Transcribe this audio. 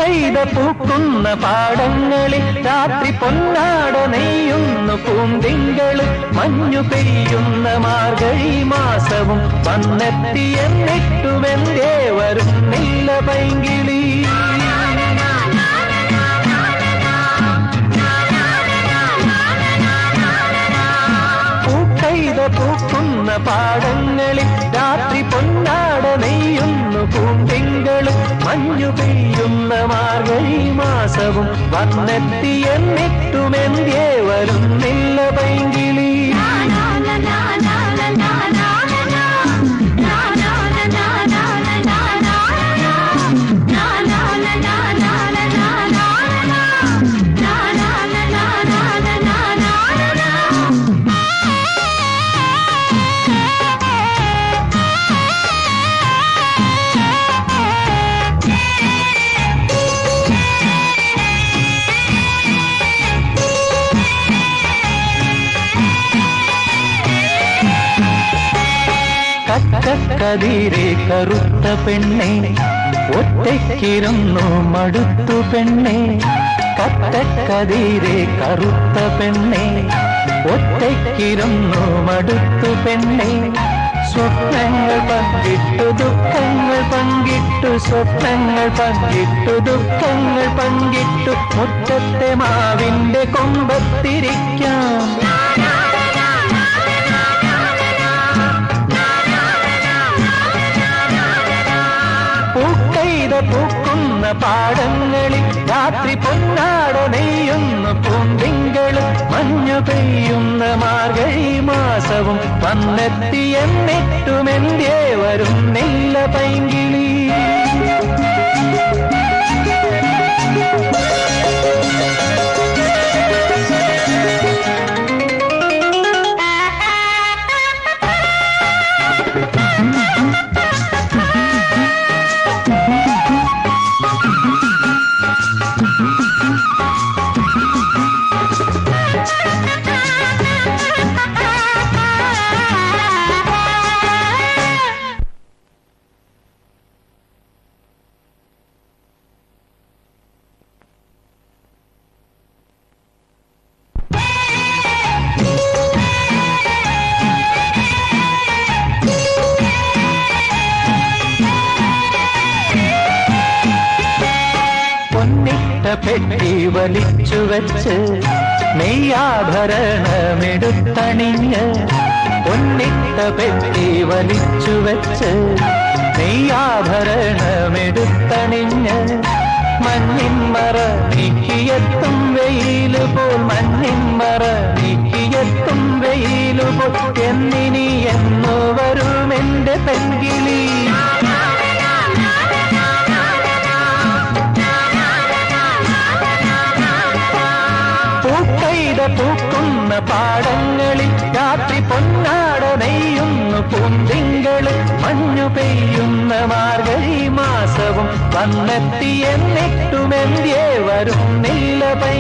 പൂക്കൈത പൂക്കുന്ന പാടങ്ങളിൽ രാത്രി പൊന്നാട നെയ്യുന്നു പൂന്തിങ്കള് മഞ്ഞു പെയ്യുന്ന മാർഗഴി മാസവും വന്നെത്തിയെന്നിട്ടുമെന്തേ വരുന്നില്ല പൈങ്കിളി പൂക്കൈത പൂക്കുന്ന പാടങ്ങളിൽ രാത്രി പൊന്നാട നെയ്യുന്നു പൂന്തിങ്കള് മഞ്ഞു പെയ്യുന്ന മാർഗഴി മാസവും വന്നെത്തിയെന്നിട്ടുമെന്തേ വരുന്നില്ല പൈങ്കിളി കക്കക്കതിരെ കറുത്ത പെണ്ണെ ഒറ്റയ്ക്കിരുന്നു മടുത്തു പെണ്ണെ കക്കക്കതിരെ കറുത്ത പെണ്ണെ ഒറ്റയ്ക്കിരുന്നു മടുത്തു പെണ്ണെ സ്വപ്നങ്ങൾ പങ്കിട്ടു ദുഃഖങ്ങൾ പങ്കിട്ടു സ്വപ്നങ്ങൾ പങ്കിട്ടു ദുഃഖങ്ങൾ പങ്കിട്ടു മുറ്റത്തെ മാവിന്റെ കൊമ്പത്തിരിക്കാം പൂക്കൈത പൂക്കുന്ന പാടങ്ങളിൽ രാത്രി പൊന്നാട നെയ്യുന്ന പൂന്തിങ്കള് മഞ്ഞു പെയ്യുന്ന മാർഗഴി മാസവും വന്നെത്തിയെന്നിട്ടുമെന്തേ വരുന്നില്ല പൈങ്കിളി പൊന്നിട്ട പെട്ടി വലിച്ചു വെച്ച് നെയ്യാഭരണമെടുത്തണിഞ്ഞ് പൊന്നിട്ട പെട്ടി വലിച്ചു വെച്ച് നെയ്യാഭരണമെടുത്തണിഞ്ഞ് മഞ്ഞിൻ മറ നീക്കിയെത്തും വെയില് പോൽ മഞ്ഞിൻ മറ നീക്കിയെത്തും വെയില് പോൽ എന്നിനി എന്നു വരും എന്റെ പെൺകിളി പൂക്കൈത പൂക്കുന്ന പാടങ്ങളിൽ രാത്രി പൊന്നാട നെയ്യുന്നു പൂന്തിങ്കള് മഞ്ഞു പെയ്യുന്ന മാർഗഴി മാസവും വന്നെത്തിയെന്നിട്ടുമെന്തേ വരുന്നില്ല പൈ